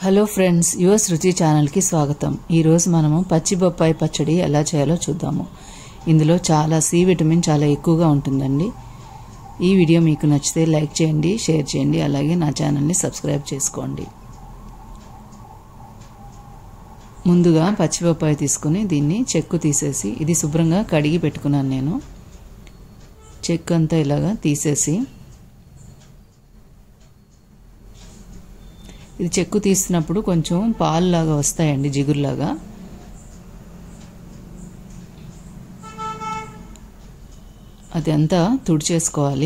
hello friends US రుచి ఛానల్కి స్వాగతం ఈరోజు మనము పచ్చి బొప్పాయి పచ్చడి ఎలా చేయాలో చూద్దాము ఇందులో చాలా సి విటమిన్ చాలా ఎక్కువగా ఉంటుందండి ఈ వీడియో మీకు నచ్చితే లైక్ చేయండి షేర్ చేయండి అలాగే నా ఛానల్ని సబ్స్క్రైబ్ చేసుకోండి ముందుగా పచ్చి బొప్పాయి తీసుకుని దీన్ని చెక్కు తీసేసి ఇది శుభ్రంగా కడిగి పెట్టుకున్నాను నేను చెక్కు అంతా ఇలాగా తీసేసి ఇది చెక్కు తీసినప్పుడు కొంచెం పాలులాగా వస్తాయండి జిగురులాగా అది అంతా తుడిచేసుకోవాలి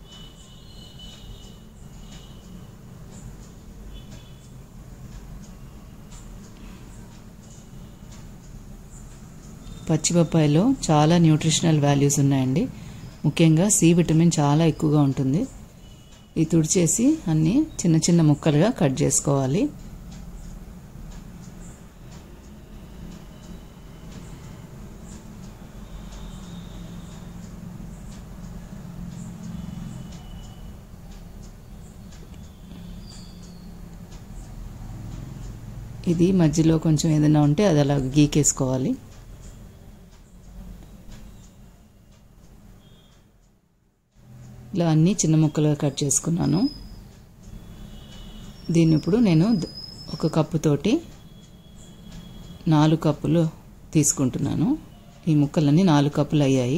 పచ్చిబొప్పాయిలో చాలా న్యూట్రిషనల్ వాల్యూస్ ఉన్నాయండి ముఖ్యంగా సి విటమిన్ చాలా ఎక్కువగా ఉంటుంది ఇది తుడిచేసి అన్నీ చిన్న చిన్న ముక్కలుగా కట్ చేసుకోవాలి ఇది మధ్యలో కొంచెం ఏదైనా ఉంటే అది అలా గీకేసుకోవాలి ఇలా అన్నీ చిన్న ముక్కలుగా కట్ చేసుకున్నాను దీన్ని ఇప్పుడు నేను ఒక కప్పుతోటి నాలుగు కప్పులు తీసుకుంటున్నాను ఈ ముక్కలన్నీ నాలుగు కప్పులు అయ్యాయి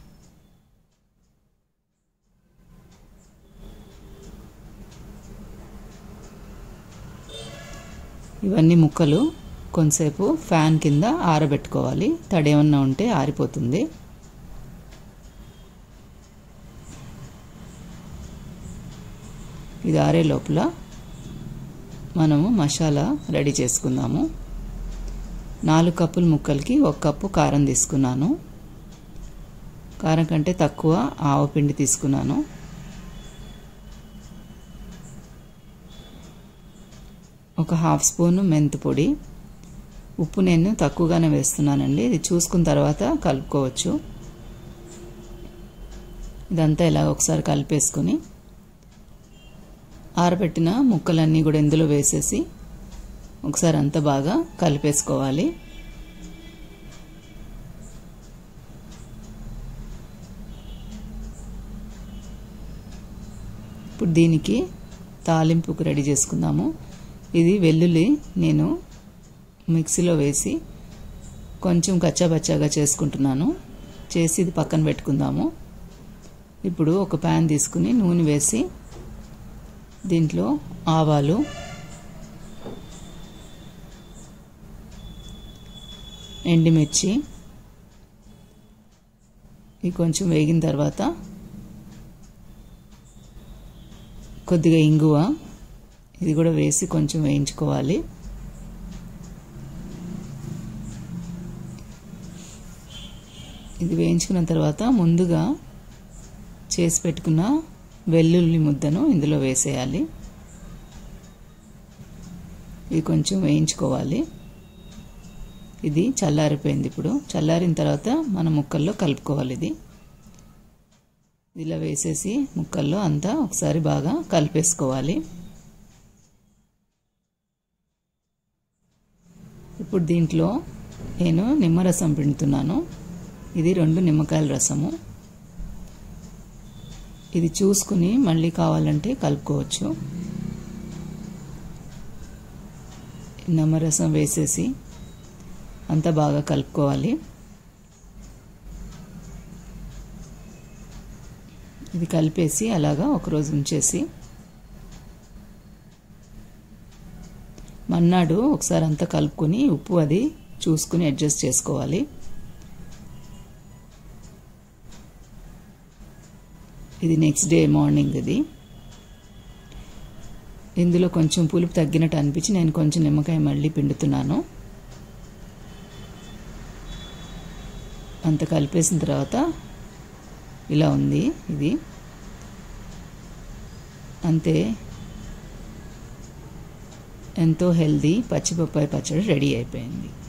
ఇవన్నీ ముక్కలు కొంతసేపు ఫ్యాన్ కింద ఆరబెట్టుకోవాలి తడేమన్నా ఉంటే ఆరిపోతుంది ఇది ఆరే లోపల మనము మసాలా రెడీ చేసుకుందాము నాలుగు కప్పుల ముక్కలకి ఒక కప్పు కారం తీసుకున్నాను కారం కంటే తక్కువ ఆవపిండి తీసుకున్నాను ఒక హాఫ్ స్పూన్ మెంతి పొడి ఉప్పు నేను తక్కువగానే వేస్తున్నానండి ఇది చూసుకున్న తర్వాత కలుపుకోవచ్చు ఇదంతా ఇలా ఒకసారి కలిపేసుకొని ఆరబెట్టిన ముక్కలన్నీ కూడా ఇందులో వేసేసి ఒకసారి అంతా బాగా కలిపేసుకోవాలి ఇప్పుడు దీనికి తాలింపుకు రెడీ చేసుకుందాము ఇది వెల్లుల్లి నేను మిక్సీలో వేసి కొంచెం కచ్చాబచ్చాగా చేసుకుంటున్నాను చేసి ఇది పక్కన పెట్టుకుందాము ఇప్పుడు ఒక ప్యాన్ తీసుకుని నూనె వేసి దీంట్లో ఆవాలు ఎండుమిర్చి ఇవి కొంచెం వేగిన తర్వాత కొద్దిగా ఇంగువ ఇది కూడా వేసి కొంచెం వేయించుకోవాలి ఇది వేయించుకున్న తర్వాత ముందుగా చేసి పెట్టుకున్న వెల్లుల్లి ముద్దను ఇందులో వేసేయాలి ఇది కొంచెం వేయించుకోవాలి ఇది చల్లారిపోయింది ఇప్పుడు చల్లారిన తర్వాత మన ముక్కల్లో కలుపుకోవాలి ఇది ఇలా వేసేసి ముక్కల్లో అంతా ఒకసారి బాగా కలిపేసుకోవాలి ఇప్పుడు దీంట్లో నేను నిమ్మరసం పిండుతున్నాను ఇది రెండు నిమ్మకాయల రసము ఇది చూసుకుని మళ్ళీ కావాలంటే కలుపుకోవచ్చు నిమ్మరసం వేసేసి అంతా బాగా కలుపుకోవాలి ఇది కలిపేసి అలాగా ఒకరోజు ఉంచేసి మన్నాడు ఒకసారి అంతా కలుపుకొని ఉప్పు అది చూసుకుని అడ్జస్ట్ చేసుకోవాలి ఇది నెక్స్ట్ డే మార్నింగ్ ఇది ఇందులో కొంచెం పులుపు తగ్గినట్టు అనిపించి నేను కొంచెం నిమ్మకాయ మళ్ళీ పిండుతున్నాను అంత కలిపేసిన తర్వాత ఇలా ఉంది ఇది అంతే ఎంతో హెల్దీ పచ్చిపప్పాయి పచ్చడి రెడీ అయిపోయింది